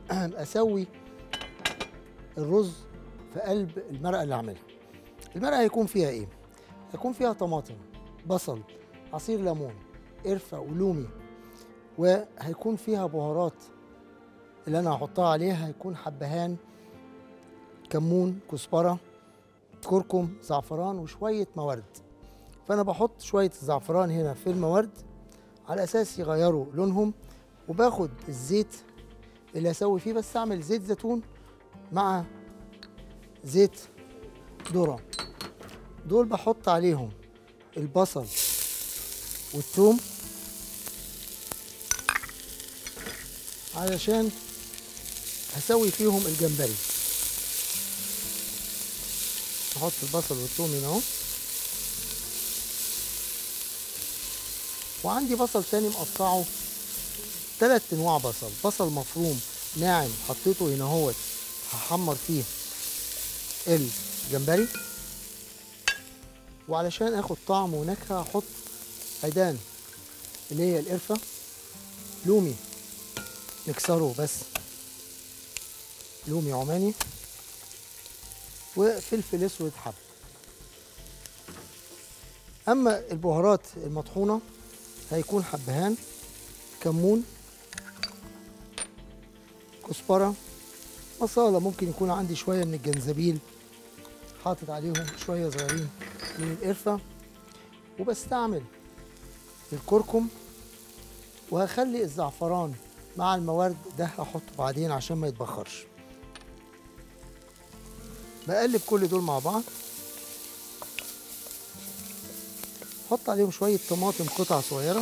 اسوي الرز في قلب المرقه اللي اعملها المرقه هيكون فيها ايه هيكون فيها طماطم بصل عصير ليمون قرفه ولومي وهيكون فيها بهارات اللي انا هحطها عليها هيكون حبهان كمون كزبره كركم زعفران وشويه موارد فانا بحط شويه الزعفران هنا في الموارد على اساس يغيروا لونهم وباخد الزيت اللي هسوي فيه بس اعمل زيت زيتون مع زيت ذره دول بحط عليهم البصل والثوم علشان هسوي فيهم الجمبري احط البصل والثوم هنا اهو وعندي بصل تاني مقطعه تلات انواع بصل بصل مفروم ناعم حطيته هنا اهوت هحمر فيه الجمبري وعلشان اخد طعم ونكهه هحط عيدان اللي هي القرفه لومي نكسره بس لومي عماني وفلفل اسود حب اما البهارات المطحونه هيكون حبهان كمون كزبره مصالة ممكن يكون عندي شوية من الجنزبيل حاطط عليهم شوية صغيرين من القرفة وبستعمل الكركم وهخلي الزعفران مع الموارد ده هحطه بعدين عشان ما يتبخرش بقلب كل دول مع بعض احط عليهم شوية طماطم قطع صغيرة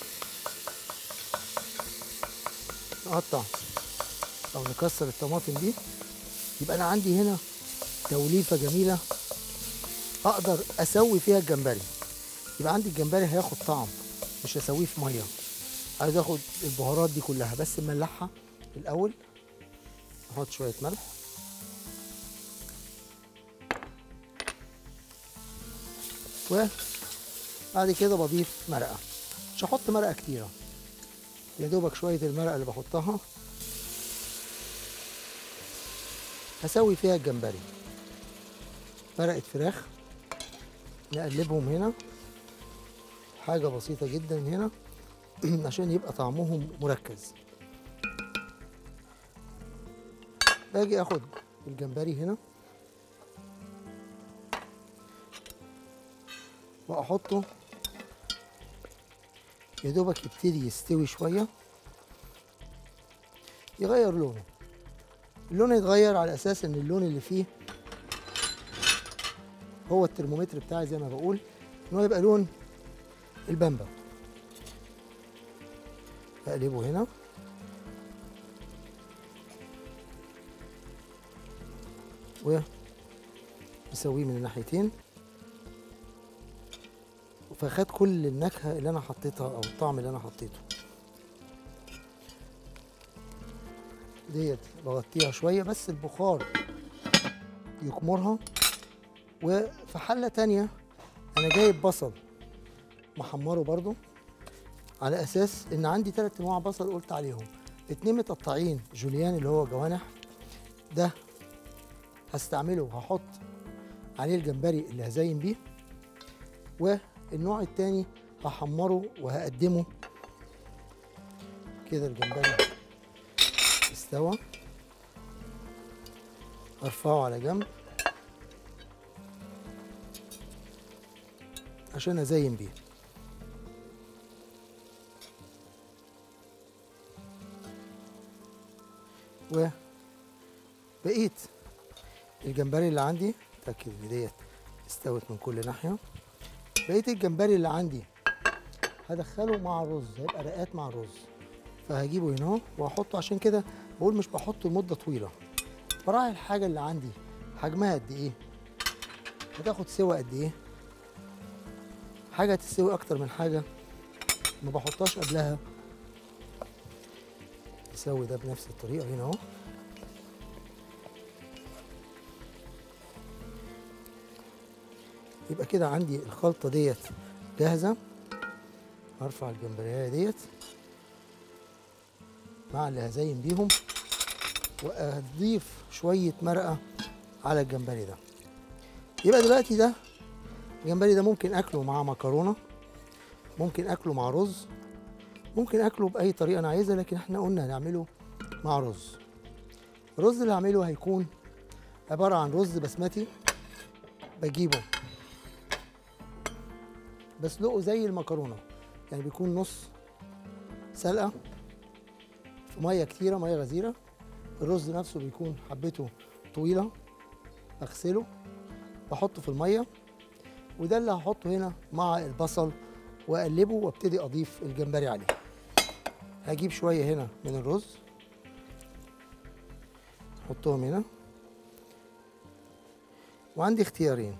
نقطع او نكسر الطماطم دي يبقى انا عندي هنا توليفة جميلة اقدر اسوي فيها الجمبري يبقى عندي الجمبري هياخد طعم مش هسويه في ميه عايز اخد البهارات دي كلها بس ملحها الاول احط شويه ملح وبعد كده بضيف مرقه مش هحط مرقه كتيره يا دوبك شويه المرقه اللي بحطها هسوي فيها الجمبري مرقه فراخ نقلبهم هنا حاجه بسيطه جدا هنا عشان يبقى طعمهم مركز باجي اخد الجمبري هنا واحطه يا دوبك يبتدي يستوي شويه يغير لونه اللون يتغير على اساس ان اللون اللي فيه هو الترمومتر بتاعي زي ما بقول ان هو يبقى لون البامبا اقلبه هنا واسويه من الناحيتين فخد كل النكهه اللي انا حطيتها او الطعم اللي انا حطيته ديت بغطيها شويه بس البخار يكمرها وفي حله تانية انا جايب بصل محمره برضو على اساس ان عندي ثلاث انواع بصل قلت عليهم اتنين متقطعين جوليان اللي هو جوانح ده هستعمله هحط عليه الجمبري اللي هزين بيه والنوع التاني هحمره وهقدمه كده الجمبري استوى ارفعه على جنب عشان ازين بيه وبقيت الجمبري اللي عندي اتاكد ان ديت استوت من كل ناحيه بقيت الجمبري اللي عندي هدخله مع الرز هيبقى رقات مع الرز فهجيبه هنا اهو واحطه عشان كده بقول مش بحطه لمده طويله براعي الحاجه اللي عندي حجمها قد ايه هتاخد سوا قد ايه حاجه تستوي اكتر من حاجه ما بحطهاش قبلها اسوي ده بنفس الطريقه هنا اهو يبقى كده عندي الخلطه ديت جاهزه هرفع الجمبريه ديت مع اللي هزين بيهم واضيف شويه مرقه على الجمبري ده يبقى دلوقتي ده الجمبري ده ممكن اكله مع مكرونه ممكن اكله مع رز ممكن اكله باي طريقه انا عايزها لكن احنا قلنا هنعمله مع رز الرز اللي هعمله هيكون عباره عن رز بسمتي بجيبه بسلقه زي المكرونه يعني بيكون نص سلقه في ميه كتيره ميه غزيره الرز نفسه بيكون حبته طويله اغسله بحطه في الميه وده اللي هحطه هنا مع البصل واقلبه وابتدي اضيف الجمبري عليه هجيب شويه هنا من الرز احطهم هنا وعندي اختيارين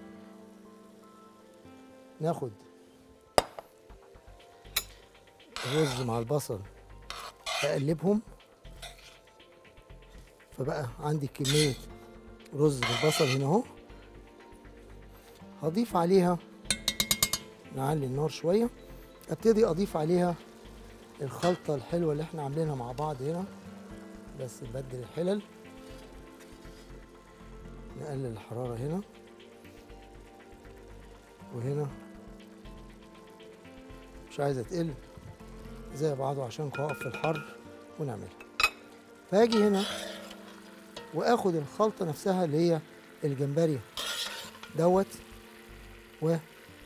ناخد الرز مع البصل اقلبهم فبقى عندي كمية رز بالبصل هنا اهو هضيف عليها نعلي النار شوية ابتدي اضيف عليها الخلطة الحلوة اللي احنا عاملينها مع بعض هنا بس نبدل الحلل نقلل الحرارة هنا وهنا مش عايزة تقل زي بعضه عشان اقف في الحر ونعملها فاجي هنا واخد الخلطة نفسها اللي هي الجمبري دوت و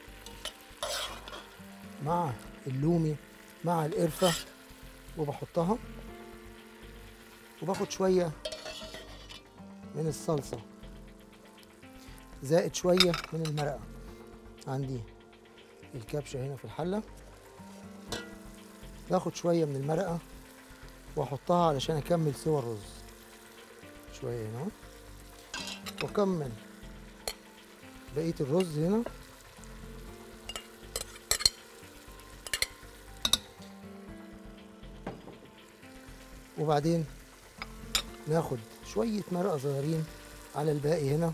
مع اللومي مع القرفة وبحطها وباخد شوية من الصلصة زائد شوية من المرقة عندي الكبشة هنا في الحلة باخد شوية من المرقة واحطها علشان اكمل سوى الرز شوية هنا اهو. واكمل بقية الرز هنا وبعدين ناخد شوية مرقة صغيرين على الباقي هنا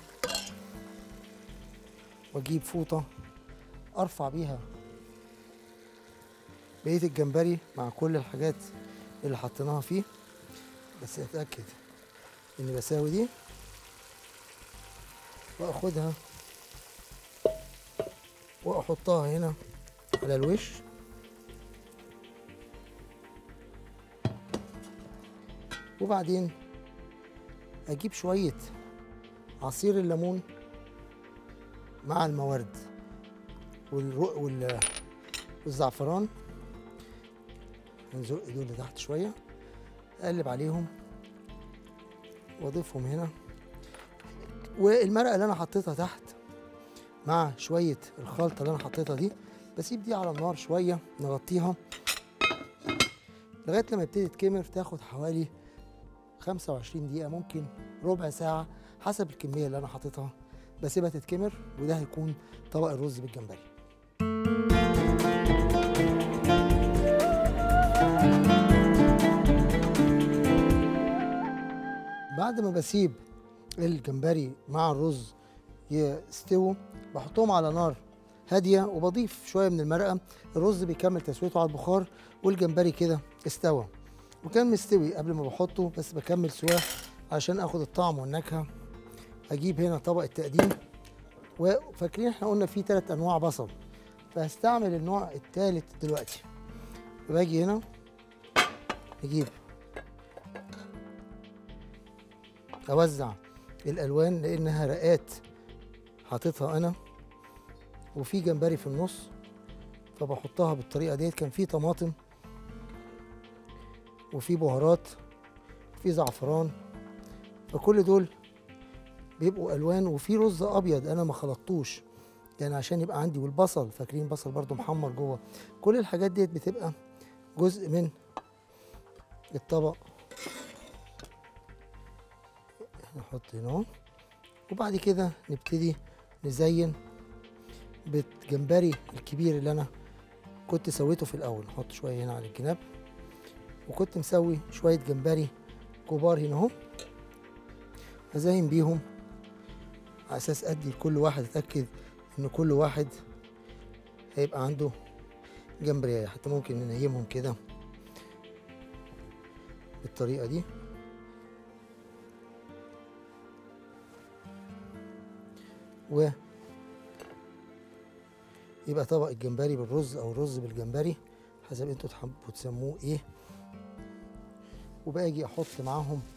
واجيب فوطة ارفع بيها بقية الجمبري مع كل الحاجات اللي حطيناها فيه بس اتأكد اني بساوي دي واخدها واحطها هنا على الوش وبعدين اجيب شوية عصير الليمون مع الموارد والرق وال والزعفران نزق دول لتحت شوية اقلب عليهم واضيفهم هنا والمرقة اللي انا حطيتها تحت مع شوية الخلطة اللي انا حطيتها دي بسيب دي على النار شوية نغطيها لغاية لما يبتدي تكمر تاخد حوالي 25 دقيقة ممكن ربع ساعة حسب الكمية اللي أنا حاططها بسيبها تتكمر وده هيكون طبق الرز بالجمبري بعد ما بسيب الجمبري مع الرز يستووا بحطهم على نار هادية وبضيف شوية من المرقة الرز بيكمل تسويته على البخار والجمبري كده استوى وكان مستوي قبل ما بحطه بس بكمل سواه عشان اخد الطعم والنكهه اجيب هنا طبق التقديم وفاكرين احنا قلنا في ثلاث انواع بصل فهستعمل النوع الثالث دلوقتي باجي هنا اجيب اوزع الالوان لانها رقات حاططها انا وفي جمبري في النص فبحطها بالطريقه ديت كان في طماطم وفي بهارات وفي زعفران فكل دول بيبقوا الوان وفي رز ابيض انا ما خلطتوش يعني عشان يبقى عندي والبصل فاكرين بصل برضو محمر جوه كل الحاجات ديت بتبقى جزء من الطبق نحط هنا اهو. وبعد كده نبتدي نزين بالجمبري الكبير اللي انا كنت سويته في الاول نحط شويه هنا على الجناب وكنت مسوي شويه جمبري كبار هنا اهو ازين بيهم على اساس ادي لكل واحد اتاكد ان كل واحد هيبقى عنده جمبرية حتى ممكن ننيمهم كده بالطريقه دي و يبقى طبق الجمبري بالرز او الرز بالجمبري حسب انتوا تحبوا تسموه ايه وباجي احط معاهم